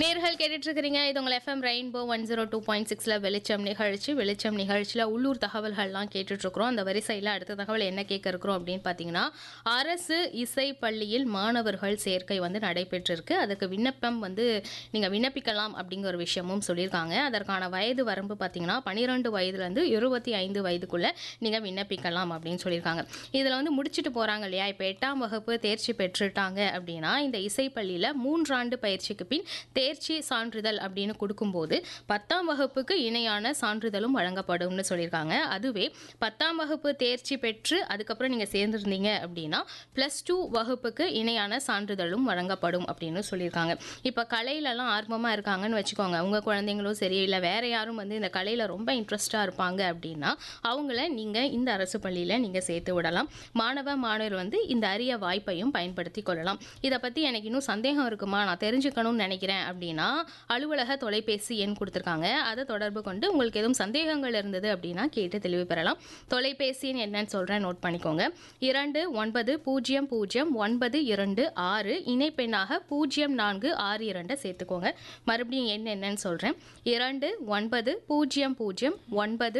நேர்கள் கேட்டுட்டு இருக்கிறீங்க இது உங்கள் FM rainbow one zero two point சிக்ஸில் வெளிச்சம் நிகழ்ச்சி வெளிச்சம் நிகழ்ச்சியில் உள்ளூர் தகவல்கள்லாம் கேட்டுட்ருக்குறோம் அந்த வரிசையில் அடுத்த தகவல் என்ன கேட்க இருக்கிறோம் அப்படின்னு பார்த்தீங்கன்னா அரசு இசை பள்ளியில் மாணவர்கள் சேர்க்கை வந்து நடைபெற்றிருக்கு அதுக்கு விண்ணப்பம் வந்து நீங்கள் விண்ணப்பிக்கலாம் அப்படிங்கிற ஒரு விஷயமும் சொல்லியிருக்காங்க அதற்கான வயது வரம்பு பார்த்தீங்கன்னா பன்னிரெண்டு வயதுலேருந்து இருபத்தி ஐந்து வயதுக்குள்ளே நீங்கள் விண்ணப்பிக்கலாம் அப்படின்னு சொல்லியிருக்காங்க இதில் வந்து முடிச்சுட்டு போகிறாங்க இல்லையா இப்போ எட்டாம் வகுப்பு தேர்ச்சி பெற்றுட்டாங்க அப்படின்னா இந்த இசைப்பள்ளியில் மூன்றாண்டு பயிற்சிக்கு பின் தேர்ச்சி சான்றிதழ் அப்படின்னு கொடுக்கும்போது பத்தாம் வகுப்புக்கு இணையான சான்றிதழும் வழங்கப்படும்னு சொல்லியிருக்காங்க அதுவே பத்தாம் வகுப்பு தேர்ச்சி பெற்று அதுக்கப்புறம் நீங்கள் சேர்ந்துருந்தீங்க அப்படின்னா ப்ளஸ் டூ வகுப்புக்கு இணையான சான்றிதழும் வழங்கப்படும் அப்படின்னு சொல்லியிருக்காங்க இப்போ கலையிலலாம் ஆர்வமாக இருக்காங்கன்னு வச்சுக்கோங்க உங்கள் குழந்தைங்களும் சரி இல்லை வேற யாரும் வந்து இந்த கலையில் ரொம்ப இன்ட்ரெஸ்டாக இருப்பாங்க அப்படின்னா அவங்கள நீங்கள் இந்த அரசு பள்ளியில் நீங்கள் சேர்த்து விடலாம் மாணவ மாணவர் வந்து இந்த அரிய வாய்ப்பையும் பயன்படுத்தி கொள்ளலாம் இதை பற்றி எனக்கு இன்னும் சந்தேகம் இருக்குமா நான் தெரிஞ்சுக்கணும்னு நினைக்கிறேன் அப்படின்னா அலுவலக தொலைபேசி எண் கொடுத்துருக்காங்க அதை தொடர்பு கொண்டு உங்களுக்கு எதுவும் சந்தேகங்கள் இருந்தது அப்படின்னா கேட்டு தெளிவு பெறலாம் தொலைபேசி எண் என்னன்னு சொல்கிறேன் நோட் பண்ணிக்கோங்க இரண்டு ஒன்பது பூஜ்ஜியம் பூஜ்ஜியம் ஒன்பது இரண்டு ஆறு இணைப்பெண்ணாக பூஜ்ஜியம் நான்கு ஆறு இரண்டை சேர்த்துக்கோங்க மறுபடியும் எண் என்னன்னு சொல்கிறேன் இரண்டு ஒன்பது பூஜ்ஜியம் பூஜ்ஜியம் ஒன்பது